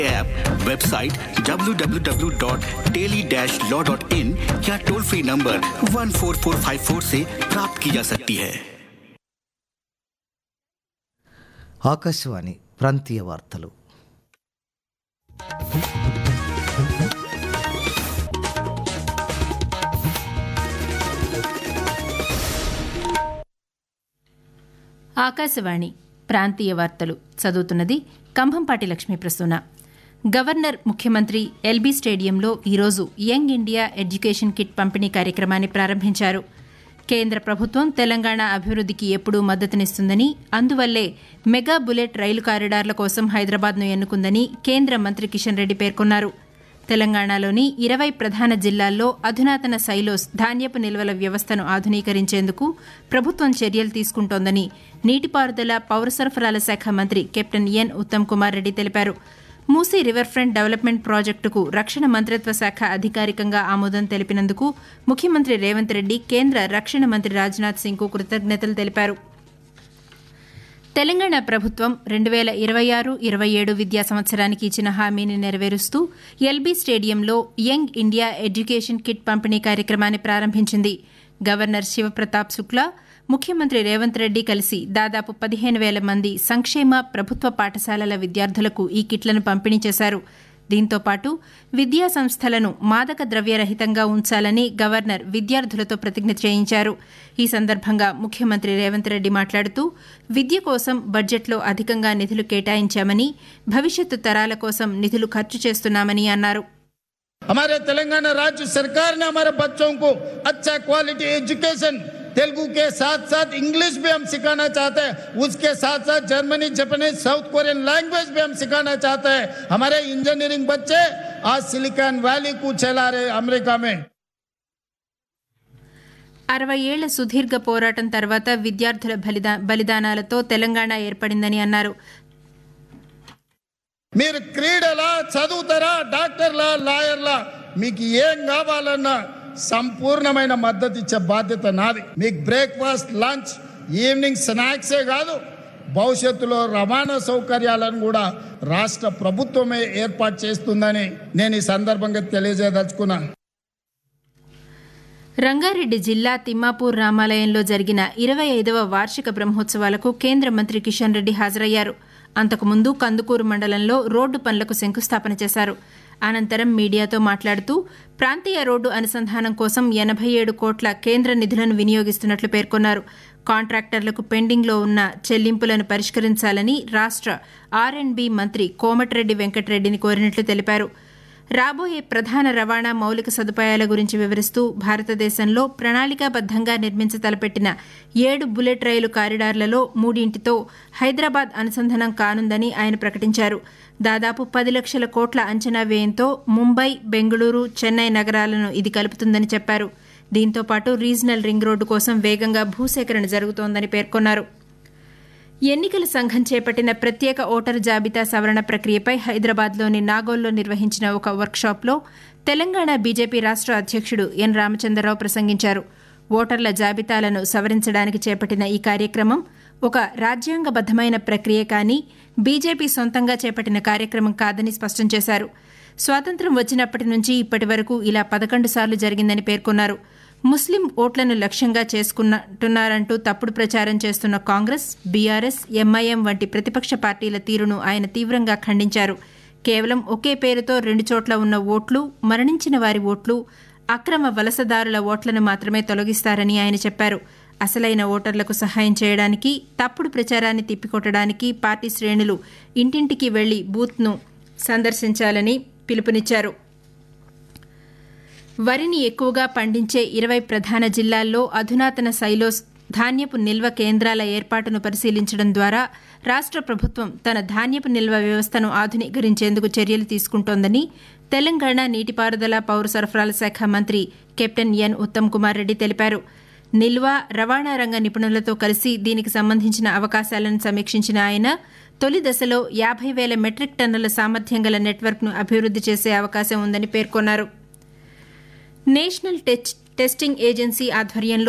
app website www.daily-law.in या toll free number 14454 से प्राप्त की जा सकती है ఆకాశవాణి ప్రాంతీయ వార్తలు ఆకాశవాణి ప్రాంతీయ వార్తలు చదువుతున్నది కంభంపాటి లక్ష్మీ ప్రసూన గవర్నర్ ముఖ్యమంత్రి ఎల్బీ స్టేడియంలో ఈరోజు యంగ్ ఇండియా ఎడ్యుకేషన్ కిట్ పంపిణీ కార్యక్రమాన్ని ప్రారంభించారు కేంద్ర ప్రభుత్వం తెలంగాణ అభివృద్ధికి ఎప్పుడూ మద్దతునిస్తుందని అందువల్లే మెగా బుల్లెట్ రైలు కారిడార్ల కోసం హైదరాబాద్ను ఎన్నుకుందని కేంద్ర మంత్రి కిషన్ రెడ్డి పేర్కొన్నారు తెలంగాణలోని ఇరవై ప్రధాన జిల్లాల్లో అధునాతన సైలోస్ ధాన్యపు నిల్వల వ్యవస్థను ఆధునీకరించేందుకు ప్రభుత్వం చర్యలు తీసుకుంటోందని నీటిపారుదల పౌర సరఫరాల శాఖ మంత్రి కెప్టెన్ ఎన్ ఉత్తమ్ కుమార్ రెడ్డి తెలిపారు మూసీ రివర్ ఫ్రంట్ డెవలప్మెంట్ ప్రాజెక్టుకు రక్షణ మంత్రిత్వ శాఖ అధికారికంగా ఆమోదం తెలిపినందుకు ముఖ్యమంత్రి రేవంత్ రెడ్డి కేంద్ర రక్షణ మంత్రి రాజ్నాథ్ సింగ్కు కృతజ్ఞతలు తెలిపారు తెలంగాణ ప్రభుత్వం రెండు వేల ఇరవై ఆరు ఇరవై ఏడు విద్యా సంవత్సరానికి ఇచ్చిన హామీని నెరవేరుస్తూ ఎల్బీ స్టేడియంలో యంగ్ ఇండియా ఎడ్యుకేషన్ కిట్ పంపిణీ కార్యక్రమాన్ని ప్రారంభించింది గవర్నర్ శివప్రతాప్ శుక్లా ముఖ్యమంత్రి రేవంత్ రెడ్డి కలిసి దాదాపు పదిహేను వేల మంది సంక్షేమ ప్రభుత్వ పాఠశాలల విద్యార్థులకు ఈ కిట్లను పంపిణీ చేశారు దీంతో పాటు విద్యా సంస్థలను మాదక ద్రవ్యరహితంగా ఉంచాలని గవర్నర్ విద్యార్థులతో ప్రతిజ్ఞ చేయించారు ఈ సందర్భంగా ముఖ్యమంత్రి రేవంత్ రెడ్డి మాట్లాడుతూ విద్య కోసం బడ్జెట్లో అధికంగా నిధులు కేటాయించామని భవిష్యత్తు తరాల కోసం నిధులు ఖర్చు చేస్తున్నామని అన్నారు हमारे तेलंगाना राज्य सरकार ने हमारे बच्चों को अच्छा क्वालिटी एजुकेशन तेलुगु के साथ साथ इंग्लिश भी हम सिखाना चाहते हैं उसके साथ साथ Germany Japanese south Korean language भी हम सिखाना चाहते हैं हमारे इंजीनियरिंग बच्चे आज सिलिकॉन वैली को चला रहे अमेरिका में అరవై ఏళ్ల సుదీర్ఘ పోరాటం తర్వాత విద్యార్థుల బలిదా బలిదానాలతో తెలంగాణ ఏర్పడిందని అన్నారు మీరు క్రీడలా చదువుతారా డాక్టర్లా లాయర్లా మీకు ఏం కావాలన్నా సంపూర్ణమైన మద్దతు ఇచ్చే బాధ్యత నాది మీకు బ్రేక్ఫాస్ట్ లంచ్ ఈవినింగ్ స్నాక్సే కాదు భవిష్యత్తులో రవాణా సౌకర్యాలను కూడా రాష్ట్ర ప్రభుత్వమే ఏర్పాటు చేస్తుందని నేను ఈ సందర్భంగా తెలియజేయదలుచుకున్నాను రంగారెడ్డి జిల్లా తిమ్మాపూర్ రామాలయంలో జరిగిన ఇరవై ఐదవ వార్షిక బ్రహ్మోత్సవాలకు కేంద్ర మంత్రి కిషన్ రెడ్డి హాజరయ్యారు అంతకుముందు కందుకూరు మండలంలో రోడ్డు పనులకు శంకుస్థాపన చేశారు అనంతరం మీడియాతో మాట్లాడుతూ ప్రాంతీయ రోడ్డు అనుసంధానం కోసం ఎనభై ఏడు కోట్ల కేంద్ర నిధులను వినియోగిస్తున్నట్లు పేర్కొన్నారు కాంట్రాక్టర్లకు పెండింగ్లో ఉన్న చెల్లింపులను పరిష్కరించాలని రాష్ట్ర ఆర్ అండ్ బి మంత్రి కోమటిరెడ్డి వెంకటరెడ్డిని కోరినట్లు తెలిపారు రాబోయే ప్రధాన రవాణా మౌలిక సదుపాయాల గురించి వివరిస్తూ భారతదేశంలో ప్రణాళికాబద్దంగా నిర్మించ తలపెట్టిన ఏడు బుల్లెట్ రైలు కారిడార్లలో మూడింటితో హైదరాబాద్ అనుసంధానం కానుందని ఆయన ప్రకటించారు దాదాపు పది లక్షల కోట్ల అంచనా వ్యయంతో ముంబై బెంగళూరు చెన్నై నగరాలను ఇది కలుపుతుందని చెప్పారు దీంతో పాటు రీజనల్ రింగ్ రోడ్డు కోసం వేగంగా భూసేకరణ జరుగుతోందని పేర్కొన్నారు ఎన్నికల సంఘం చేపట్టిన ప్రత్యేక ఓటరు జాబితా సవరణ ప్రక్రియపై హైదరాబాద్లోని నాగోల్లో నిర్వహించిన ఒక వర్క్షాప్లో తెలంగాణ బీజేపీ రాష్ట్ర అధ్యక్షుడు ఎన్ రామచంద్రరావు ప్రసంగించారు ఓటర్ల జాబితాలను సవరించడానికి చేపట్టిన ఈ కార్యక్రమం ఒక రాజ్యాంగబద్దమైన ప్రక్రియ కానీ బీజేపీ సొంతంగా చేపట్టిన కార్యక్రమం కాదని స్పష్టం చేశారు స్వాతంత్ర్యం వచ్చినప్పటి నుంచి ఇప్పటి వరకు ఇలా పదకొండు సార్లు జరిగిందని పేర్కొన్నారు ముస్లిం ఓట్లను లక్ష్యంగా చేసుకుంటున్నారంటూ తప్పుడు ప్రచారం చేస్తున్న కాంగ్రెస్ బీఆర్ఎస్ ఎంఐఎం వంటి ప్రతిపక్ష పార్టీల తీరును ఆయన తీవ్రంగా ఖండించారు కేవలం ఒకే పేరుతో రెండు చోట్ల ఉన్న ఓట్లు మరణించిన వారి ఓట్లు అక్రమ వలసదారుల ఓట్లను మాత్రమే తొలగిస్తారని ఆయన చెప్పారు అసలైన ఓటర్లకు సహాయం చేయడానికి తప్పుడు ప్రచారాన్ని తిప్పికొట్టడానికి పార్టీ శ్రేణులు ఇంటింటికి వెళ్లి బూత్ను సందర్శించాలని పిలుపునిచ్చారు వరిని ఎక్కువగా పండించే ఇరవై ప్రధాన జిల్లాల్లో అధునాతన సైలోస్ ధాన్యపు నిల్వ కేంద్రాల ఏర్పాటును పరిశీలించడం ద్వారా రాష్ట్ర ప్రభుత్వం తన ధాన్యపు నిల్వ వ్యవస్థను ఆధునీకరించేందుకు చర్యలు తీసుకుంటోందని తెలంగాణ నీటిపారుదల పౌర సరఫరాల శాఖ మంత్రి కెప్టెన్ ఎన్ ఉత్తమ్ కుమార్ రెడ్డి తెలిపారు నిల్వ రవాణా రంగ నిపుణులతో కలిసి దీనికి సంబంధించిన అవకాశాలను సమీక్షించిన ఆయన తొలి దశలో యాభై వేల మెట్రిక్ టన్నుల సామర్థ్యం గల నెట్వర్క్ను అభివృద్ది చేసే అవకాశం ఉందని పేర్కొన్నారు నేషనల్ టెస్టింగ్ ఏజెన్సీ ఆధ్వర్యంలో